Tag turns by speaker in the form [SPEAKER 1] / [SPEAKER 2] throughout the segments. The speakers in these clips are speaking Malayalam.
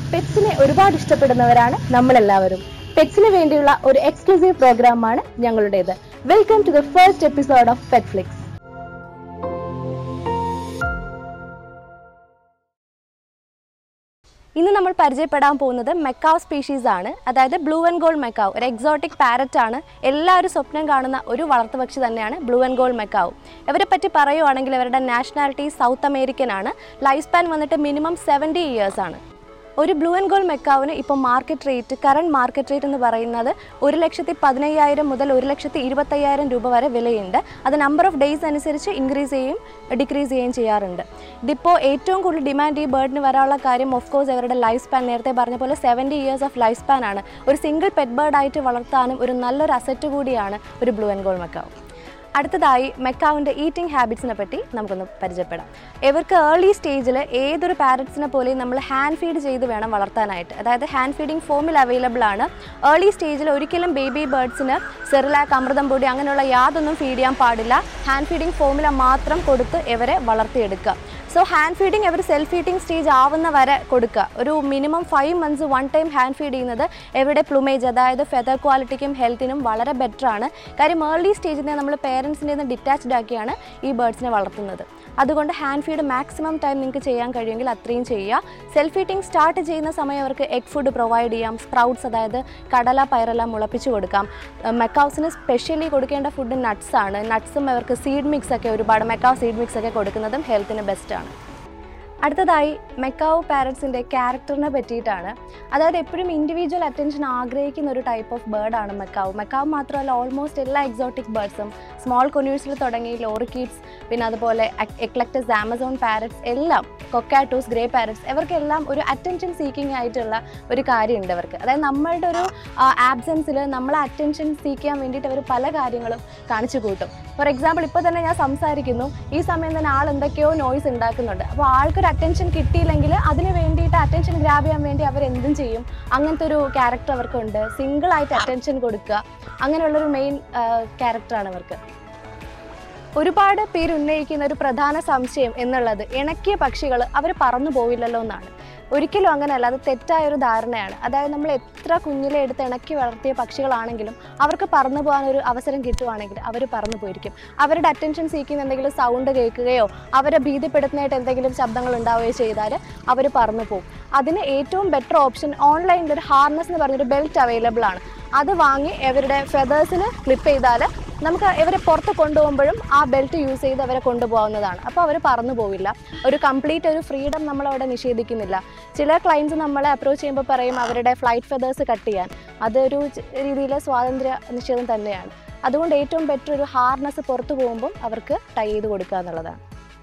[SPEAKER 1] പെറ്റ്സിനെ ഒരുപാട് ഇഷ്ടപ്പെടുന്നവരാണ് നമ്മളെല്ലാവരും പെറ്റ്സിന് വേണ്ടിയുള്ള ഒരു എക്സ്ക്ലൂസീവ് പ്രോഗ്രാമാണ് ഞങ്ങളുടേത് welcome to the first episode of pet flix ഇന്ന് നമ്മൾ പരിചയപ്പെടാൻ പോകുന്നത് മെക്കാവ് സ്പീഷീസ് ആണ് അതായത് ബ്ലൂ ആൻഡ് ഗോൾഡ് മെക്കാവ് ഒരു എക്സോട്ടിക് പാരറ്റ് ആണ് എല്ലാവരും സ്വപ്നം കാണുന്ന ഒരു വളർത്തുപക്ഷി തന്നെയാണ് ബ്ലൂ ആൻഡ് ഗോൾഡ് മെക്കാവ് ഇവരെ പറ്റി പറയുവാണെങ്കിൽ ഇവരുടെ നാഷണാലിറ്റി സൗത്ത് അമേരിക്കൻ ആണ് ലൈഫ് സ്പാൻ വന്നിട്ട് മിനിമം സെവൻറ്റി ഇയേഴ്സ് ആണ് ഒരു ബ്ലൂ ആൻഡ് ഗോൾഡ് മെക്കാവിന് ഇപ്പോൾ market rate current market rate എന്ന് പറയുന്നത് ഒരു ലക്ഷത്തി പതിനയ്യായിരം മുതൽ ഒരു ലക്ഷത്തി ഇരുപത്തയ്യായിരം രൂപ വരെ വിലയുണ്ട് അത് നമ്പർ ഓഫ് ഡേയ്സ് അനുസരിച്ച് ഇൻക്രീസ് ചെയ്യുകയും ഡിക്രീസ് ചെയ്യുകയും ചെയ്യാറുണ്ട് ഇതിപ്പോൾ ഏറ്റവും കൂടുതൽ ഡിമാൻഡ് ഈ ബേർഡിന് വരാനുള്ള കാര്യം ഓഫ് കോഴ്സ് അവരുടെ ലൈഫ് സ്പാൻ നേരത്തെ പറഞ്ഞ പോലെ seventy years of life span ആണ് ഒരു സിംഗിൾ പെറ്റ് ബേർഡായിട്ട് വളർത്താനും ഒരു നല്ലൊരു അസറ്റ് കൂടിയാണ് ഒരു ബ്ലൂ ആൻഡ് ഗോൾഡ് മെക്കാവ് അടുത്തതായി മെക്കാവിൻ്റെ ഈറ്റിംഗ് ഹാബിറ്റ്സിനെ പറ്റി നമുക്കൊന്ന് പരിചയപ്പെടാം ഇവർക്ക് ഏർലി സ്റ്റേജിൽ ഏതൊരു പാരറ്റ്സിനെ പോലെയും നമ്മൾ ഹാൻഡ് ഫീഡ് ചെയ്ത് വേണം വളർത്താനായിട്ട് അതായത് ഹാൻഡ് ഫീഡിംഗ് ഫോമിൽ അവൈലബിൾ ആണ് ഏർലി സ്റ്റേജിൽ ഒരിക്കലും ബേബി ബേർഡ്സിന് സെറിലാക്ക് അമൃതം പൊടി അങ്ങനെയുള്ള യാതൊന്നും ഫീഡ് ചെയ്യാൻ പാടില്ല ഹാൻഡ് ഫീഡിംഗ് ഫോമില മാത്രം കൊടുത്ത് ഇവരെ വളർത്തിയെടുക്കുക സോ ഹാൻഡ് ഫീഡിങ് അവർ സെൽഫ് ഫീഡിങ് സ്റ്റേജ് ആവുന്ന വരെ കൊടുക്കുക ഒരു minimum five months one time hand feed ചെയ്യുന്നത് എവിടെ പ്ലുമേജ് അതായത് ഫെദർ ക്വാളിറ്റിക്കും ഹെൽത്തിനും വളരെ ബെറ്റർ ആണ് കാര്യം ഏർലി സ്റ്റേജിൽ നിന്ന് നമ്മൾ പേരൻസിൻ്റെ നിന്ന് ഡിറ്റാച്ച്ഡ് ആക്കിയാണ് ഈ ബേർഡ്സിനെ വളർത്തുന്നത് അതുകൊണ്ട് ഹാൻഡ് ഫീഡ് മാക്സിമം ടൈം നിങ്ങൾക്ക് ചെയ്യാൻ കഴിയുമെങ്കിൽ അത്രയും ചെയ്യുക സെൽഫ് ഫീഡിങ് സ്റ്റാർട്ട് ചെയ്യുന്ന സമയം അവർക്ക് എഗ് ഫുഡ് പ്രൊവൈഡ് ചെയ്യാം സ്പ്രൗട്ട്സ് അതായത് കടല പയറെല്ലാം മുളപ്പിച്ച് കൊടുക്കാം മെക്കൗസിന് സ്പെഷ്യലി കൊടുക്കേണ്ട ഫുഡ് നട്ട്സ് ആണ് നട്ട്സും അവർക്ക് സീഡ് മിക്സ് ഒക്കെ ഒരുപാട് മെക്കാവ് സീഡ് മിക്സ് ഒക്കെ കൊടുക്കുന്നതും ഹെൽത്തിന് ബെസ്റ്റ് ആണ് അടുത്തതായി മെക്കാവ് പാരറ്റ്സിൻ്റെ ക്യാരക്ടറിനെ പറ്റിയിട്ടാണ് അതായത് എപ്പോഴും ഇൻഡിവിജ്വൽ അറ്റൻഷൻ ആഗ്രഹിക്കുന്ന ഒരു ടൈപ്പ് ഓഫ് ബേർഡാണ് മെക്കാവ് മെക്കാവ് മാത്രമല്ല ഓൾമോസ്റ്റ് എല്ലാ എക്സോട്ടിക് ബേർഡ്സും സ്മോൾ കൊന്യൂഴ്സിൽ തുടങ്ങി ലോറിക്കീഡ്സ് പിന്നെ അതുപോലെ എക്ലക്ടസ് ആമസോൺ പാരറ്റ്സ് എല്ലാം കൊക്കാറ്റോസ് ഗ്രേ പാരറ്റ്സ് ഇവർക്കെല്ലാം ഒരു അറ്റൻഷൻ സീക്കിംഗ് ആയിട്ടുള്ള ഒരു കാര്യമുണ്ട് അവർക്ക് അതായത് നമ്മളുടെ ഒരു ആബ്സെൻസിൽ നമ്മളെ അറ്റൻഷൻ സീക്ക് ചെയ്യാൻ വേണ്ടിയിട്ട് അവർ പല കാര്യങ്ങളും കാണിച്ചു കൂട്ടും ഫോർ എക്സാമ്പിൾ ഇപ്പോൾ തന്നെ ഞാൻ സംസാരിക്കുന്നു ഈ സമയം തന്നെ ആൾ എന്തൊക്കെയോ നോയ്സ് ഉണ്ടാക്കുന്നുണ്ട് അപ്പോൾ ആൾക്കൊരു അറ്റൻഷൻ കിട്ടിയില്ലെങ്കിൽ അതിന് വേണ്ടിയിട്ട് അറ്റൻഷൻ ഗ്രാബ് ചെയ്യാൻ വേണ്ടി അവർ എന്തും ചെയ്യും അങ്ങനത്തെ ഒരു ക്യാരക്ടർ അവർക്കുണ്ട് സിംഗിൾ ആയിട്ട് അറ്റൻഷൻ കൊടുക്കുക അങ്ങനെയുള്ളൊരു മെയിൻ ക്യാരക്ടറാണ് അവർക്ക് ഒരുപാട് പേര് ഉന്നയിക്കുന്ന ഒരു പ്രധാന സംശയം എന്നുള്ളത് ഇണക്കിയ പക്ഷികൾ അവർ പറന്നു പോവില്ലല്ലോ എന്നാണ് ഒരിക്കലും അങ്ങനെയല്ല അത് തെറ്റായ ഒരു ധാരണയാണ് അതായത് നമ്മൾ എത്ര കുഞ്ഞിലെ എടുത്ത് ഇണക്കി വളർത്തിയ പക്ഷികളാണെങ്കിലും അവർക്ക് പറന്നു പോകാൻ ഒരു അവസരം കിട്ടുവാണെങ്കിൽ അവർ പറന്നു പോയിരിക്കും അവരുടെ അറ്റൻഷൻ സീക്കുന്ന എന്തെങ്കിലും സൗണ്ട് കേൾക്കുകയോ അവരെ ഭീതിപ്പെടുത്തുന്നതായിട്ട് എന്തെങ്കിലും ശബ്ദങ്ങൾ ഉണ്ടാവുകയോ ചെയ്താൽ അവർ പറന്നു പോകും അതിന് ഏറ്റവും ബെറ്റർ ഓപ്ഷൻ ഓൺലൈനിൽ ഒരു ഹാർനസ് എന്ന് പറഞ്ഞൊരു ബെൽറ്റ് അവൈലബിൾ ആണ് അത് വാങ്ങി അവരുടെ ഫെതേഴ്സിൽ ക്ലിപ്പ് ചെയ്താൽ നമുക്ക് ഇവരെ പുറത്ത് കൊണ്ടുപോകുമ്പോഴും ആ ബെൽറ്റ് യൂസ് ചെയ്ത് അവരെ കൊണ്ടുപോകുന്നതാണ് അപ്പോൾ അവർ പറന്നു പോവില്ല ഒരു കംപ്ലീറ്റ് ഒരു ഫ്രീഡം നമ്മൾ അവിടെ നിഷേധിക്കുന്നില്ല ചില ക്ലയൻസ് നമ്മളെ അപ്രോച്ച് ചെയ്യുമ്പോൾ പറയും അവരുടെ ഫ്ലൈറ്റ് ഫെതേഴ്സ് കട്ട് ചെയ്യാൻ അതൊരു രീതിയിൽ സ്വാതന്ത്ര്യ നിഷേധം തന്നെയാണ് അതുകൊണ്ട് ഏറ്റവും ബെറ്റർ ഒരു ഹാർനസ് പുറത്ത് പോകുമ്പം അവർക്ക് ടൈ ചെയ്ത് കൊടുക്കുക എന്നുള്ളതാണ്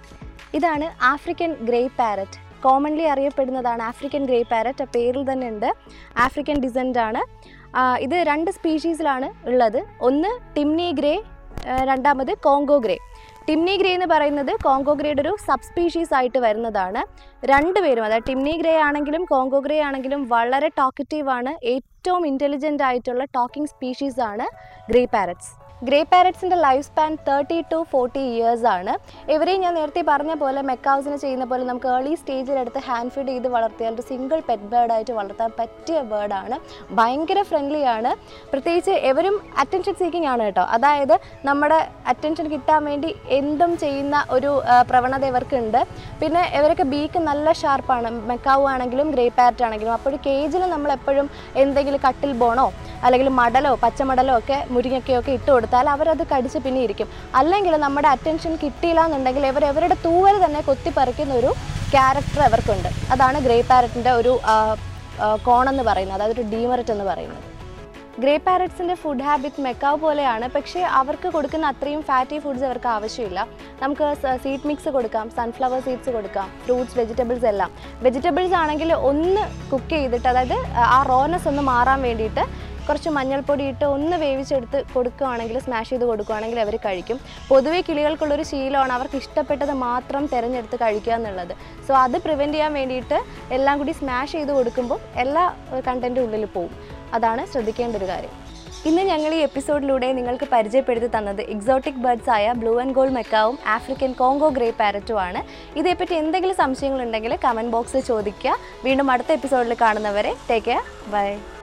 [SPEAKER 1] ഇതാണ് ആഫ്രിക്കൻ ഗ്രേ പാരറ്റ് കോമൺലി അറിയപ്പെടുന്നതാണ് ആഫ്രിക്കൻ ഗ്രേ പാരറ്റ് ആ പേരിൽ തന്നെ ഉണ്ട് ആഫ്രിക്കൻ ഡിസൻറ്റ് ആണ് ആ, ഇത് രണ്ട് സ്പീഷീസിലാണ് ഉള്ളത് ഒന്ന് ടിംനി ഗ്രേ ആ, രണ്ടാമത് കോങ്കോ ഗ്രേ ടിംനി ഗ്രേ എന്ന് പറയുന്നത് കോങ്കോ ഗ്രേയുടെ ഒരു സബ് സ്പീഷീസ് ആയിട്ട് വരുന്നതാണ് രണ്ടുപേരും അതായത് ടിംനി ഗ്രേ ആണെങ്കിലും കോങ്കോ ഗ്രേ ആണെങ്കിലും വളരെ ടോക്കറ്റീവ് ആണ് ഏറ്റവും ഇൻ്റലിജൻ്റ് ആയിട്ടുള്ള ടോക്കിംഗ് സ്പീഷീസ് ആണ് ഗ്രേ പാരറ്റ്സ് ഗ്രേ പാരറ്റ്സിൻ്റെ life span thirty to forty years ആണ് ഇവരെയും ഞാൻ നേരത്തെ പറഞ്ഞ പോലെ മെക്കാവ്സിന് ചെയ്യുന്ന പോലെ നമുക്ക് ഏർലി സ്റ്റേജിലെടുത്ത് ഹാൻഡ് ഫീഡ് ചെയ്ത് വളർത്തിയാൽ ഒരു സിംഗിൾ പെറ്റ് ബേർഡായിട്ട് വളർത്താൻ പറ്റിയ ബേർഡാണ് ഭയങ്കര ഫ്രണ്ട്ലി ആണ് പ്രത്യേകിച്ച് എവരും അറ്റൻഷൻ സീക്കിംഗ് ആണ് കേട്ടോ അതായത് നമ്മുടെ അറ്റൻഷൻ കിട്ടാൻ വേണ്ടി എന്തും ചെയ്യുന്ന ഒരു ആ, പ്രവണത ഇവർക്കുണ്ട് പിന്നെ ഇവരൊക്കെ ബീക്ക് നല്ല ഷാർപ്പാണ് മെക്കാവ് ആണെങ്കിലും ഗ്രേ പാരറ്റ് ആണെങ്കിലും അപ്പോൾ കേജിൽ നമ്മൾ എപ്പോഴും എന്തെങ്കിലും കട്ടിൽ ബോണോ അല്ലെങ്കിൽ മടലോ പച്ചമടലോ ഒക്കെ മുരിങ്ങയ്ക്കയോ ഒക്കെ ഇട്ട് കൊടുത്താൽ അവരത് കടിച്ച് പിന്നെ ഇരിക്കും അല്ലെങ്കിൽ നമ്മുടെ അറ്റൻഷൻ കിട്ടിയില്ല എന്നുണ്ടെങ്കിൽ ഇവർ ഇവരുടെ തൂവൽ തന്നെ കൊത്തിപ്പറിക്കുന്ന ഒരു ക്യാരക്ടർ അവർക്കുണ്ട് അതാണ് ഗ്രേ പാരറ്റിൻ്റെ ഒരു ആ, ആ, കോണെന്ന് പറയുന്നത് അതായത് ഒരു ഡീമറിറ്റ് എന്ന് പറയുന്നത് ഗ്രേ പാരറ്റ്സിൻ്റെ ഫുഡ് ഹാബിറ്റ് മെക്കാവ് പോലെയാണ് പക്ഷേ അവർക്ക് കൊടുക്കുന്ന അത്രയും ഫാറ്റി ഫുഡ്സ് അവർക്ക് ആവശ്യമില്ല നമുക്ക് സീഡ് മിക്സ് കൊടുക്കാം സൺഫ്ലവർ സീഡ്സ് കൊടുക്കാം ഫ്രൂട്ട്സ് വെജിറ്റബിൾസ് എല്ലാം വെജിറ്റബിൾസ് ആണെങ്കിൽ ഒന്ന് കുക്ക് ചെയ്തിട്ട് അതായത് ആ റോനസ് ഒന്ന് മാറാൻ വേണ്ടിയിട്ട് കുറച്ച് മഞ്ഞൾപ്പൊടി ഇട്ട് ഒന്ന് വേവിച്ചെടുത്ത് കൊടുക്കുകയാണെങ്കിൽ സ്മാഷ് ചെയ്ത് കൊടുക്കുകയാണെങ്കിൽ അവർ കഴിക്കും പൊതുവേ കിളികൾക്കുള്ളൊരു ശീലമാണ് അവർക്ക് ഇഷ്ടപ്പെട്ടത് മാത്രം തിരഞ്ഞെടുത്ത് കഴിക്കുക എന്നുള്ളത് സോ അത് പ്രിവെൻറ്റ് ചെയ്യാൻ വേണ്ടിയിട്ട് എല്ലാം കൂടി സ്മാഷ് ചെയ്ത് കൊടുക്കുമ്പോൾ എല്ലാ കണ്ടൻറ്റും ഉള്ളിൽ പോവും അതാണ് ശ്രദ്ധിക്കേണ്ട ഒരു കാര്യം ഇന്ന് ഞങ്ങൾ ഈ എപ്പിസോഡിലൂടെ നിങ്ങൾക്ക് പരിചയപ്പെടുത്തി തന്നത് എക്സോട്ടിക് ബേർഡ്സ് ആയ ബ്ലൂ ആൻഡ് ഗോൾഡ് മെക്കാവും ആഫ്രിക്കൻ കോങ്കോ ഗ്രേ പാരറ്റും ആണ് ഇതേപ്പറ്റി എന്തെങ്കിലും സംശയങ്ങളുണ്ടെങ്കിൽ കമൻറ്റ് ബോക്സിൽ ചോദിക്കുക വീണ്ടും അടുത്ത എപ്പിസോഡിൽ കാണുന്നവരെ ടേക്ക് കെയർ ബൈ